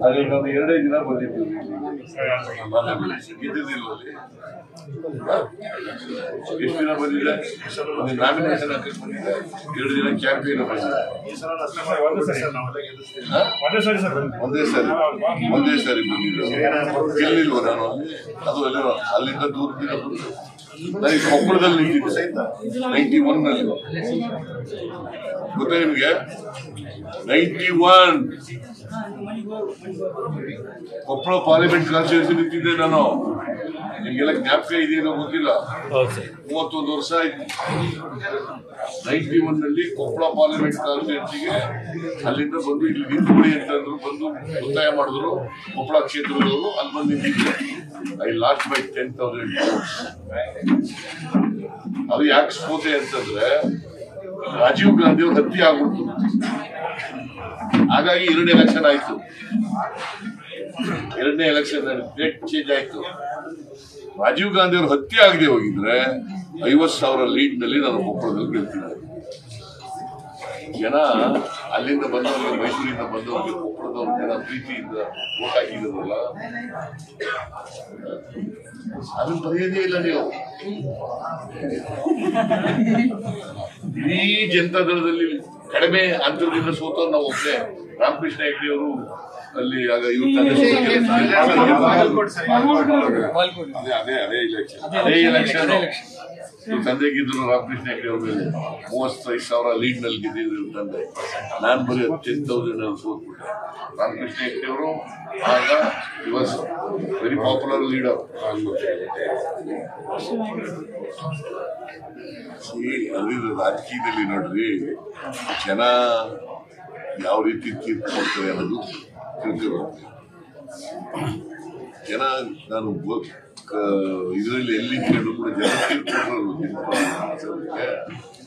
ಹಾಗಾಗಿ ನಾನು ಎರಡೇ ದಿನ ಬಂದಿದ್ದು ಗೆದ್ದಿದ್ದಿಲ್ಲ ಅಲ್ಲಿ ಹಾ? ಎಷ್ಟು ದಿನ ಬಂದಿದೆ ನಾಮಿನೇಷನ್ ಹಾಕಕ್ಕೆ ಬಂದಿದೆ ಎರಡು ದಿನ ಕ್ಯಾಂಪೇನ್ ಬಂದಿದೆ ಒಂದು ಸರಿ ಸರ್ ನಾವೆಲ್ಲ ಗೆಲ್ಲಿಸ್ತೀವಿ ಹಾ? ಒಂದೇ ಸರಿ ಸರ್ ಒಂದೇ ಸಾರಿ ಒಂದೇ ಸಾರಿ ಬಂದಿದ್ದು ಗೆಲ್ಲಿಲ್ವ ನಾನು ಅಲ್ಲಿ ಅದು ಅಲ್ಲಿರೋ ಅಲ್ಲಿಂದ ದೂರದಿಂದ ಬಂದು ನಾನು ಈ ಕೊಪ್ಪಳದಲ್ಲಿ ನಿಂತಿದ್ದೆ ನೈಂಟಿ ಒನ್ ನಲ್ಲಿ ಗೊತ್ತಾ ನಿಮಗೆ ninety one Koppal parliament constituency ನಿಂತಿದ್ದೆ ನಾನು ನಿಮ್ಗೆಲ್ಲ ಜ್ಞಾಪಕ ಇದೆಯೋ ಗೊತ್ತಿಲ್ಲ ಹೌದು ಸರ್ ಮೂವತ್ತೊಂದು ವರ್ಷ ಆಯ್ತು ನೈಂಟಿ ಒನ್ ನಲ್ಲಿ ಕೊಪ್ಪಳ ಪಾರ್ಲಿಮೆಂಟ್ ಕಾನ್ಸ್ಟಿಟ್ಯೂನ್ಸಿಗೆ ಅಲ್ಲಿಂದ ಬಂದು ಇಲ್ಲಿ ನಿಂತ್ಕೊಳ್ಳಿ ಅಂತಂದ್ರು ಬಂದು ಒತ್ತಾಯ ಮಾಡಿದ್ರು ಕೊಪ್ಪಳ ಕ್ಷೇತ್ರದವರು ಅಲ್ಲಿ ಬಂದು ನಿಂತಿದ್ರು I lost by ten thousand ಅದು ಯಾಕೆ ಸೋತೆ ಅಂತಂದ್ರೆ ರಾಜೀವ್ ಗಾಂಧಿ ಅವ್ರ ಹತ್ಯೆ ಆಗ್ಬಿಡ್ತು ಹಾಗಾಗಿ ಎರಡು ಎಲೆಕ್ಷನ್ ಆಯ್ತು ಎರಡನೇ ಎಲೆಕ್ಷನ್ ಡೇಟ್ ಚೇಂಜ್ ಆಯ್ತು ರಾಜೀವ್ ಗಾಂಧಿ ಅವ್ರ ಹತ್ಯೆ ಆಗದೆ ಹೋಗಿದ್ರೆ ಐವತ್ ಸಾವಿರ ಲೀಡ್ ನಲ್ಲಿ ನಾನು ಕೊಪ್ಪಳದಲ್ಲಿ ಗೆಲ್ತಿದ್ದೆ ಜನ ಅಲ್ಲಿಂದ ಬಂದವರಿಗೆ ಮೈಸೂರಿಂದ ಬಂದವರಿಗೆ ಕೊಪ್ಪಳದವ್ರ ಜನ ಪ್ರೀತಿಯಿಂದ ಓಟ್ ಹಾಕಿದ್ರಲ್ಲ ಅದನ್ನ ಬರೆಯೋದೇ ಇಲ್ಲ ನೀವು ಇಡೀ ಜನತಾ ದಳದಲ್ಲಿ ಕಡಿಮೆ ಅಂತರದಿಂದ ಸೋತವ್ರು ನಾವು ಒಬ್ಬನೇ ರಾಮಕೃಷ್ಣ ಹೆಗ್ಡೆ ಅವರು ಅಲ್ಲಿ ಆಗ ಇವ್ರ ತಂದೆ ಅದೇ ಅದೇ ಅದೇ ಇಲೆಕ್ಷನ್ ಅದೇ ಇಲೆಕ್ಷನ್ ಇವ್ರ ತಂದೆ ಗೆದ್ರು ರಾಮಕೃಷ್ಣ ಹೆಗ್ಡೆ ಅವ್ರ ಮೇಲೆ ಮೂವತ್ತೈದು ಸಾವಿರ ಲೀಡ್ ನಲ್ಲಿ ಗೆದ್ದಿದ್ರು ಇವ್ರ ತಂದೆ ನಾನ್ ಬರೀ ಟೆನ್ ತೌಸಂಡ್ ಅಲ್ಲಿ ಸೋತ್ಬಿಟ್ಟೆ ರಾಮಕೃಷ್ಣ ಹೆಗ್ಡೆ ಅವರು ಆಗ ವಾಸ್ ವೆರಿ ಪಾಪ್ಯುಲರ್ ಲೀಡರ್ ಅದ್ರಿಂದ ರಾಜಕೀಯದಲ್ಲಿ ನೋಡ್ರಿ ಜನ ಯಾವ ರೀತಿ ತೀರ್ಪು ಕೊಡ್ತಾರೆ ಅನ್ನೋದು ತಿಳ್ಕೊಬೇಕು ಜನ ನಾನು ಇದರಲ್ಲಿ ಎಲ್ಲಿ ಕೇಳಿದ್ರು ಕೂಡ ಜನ ತೀರ್ಪು ಕೊಡೋರು.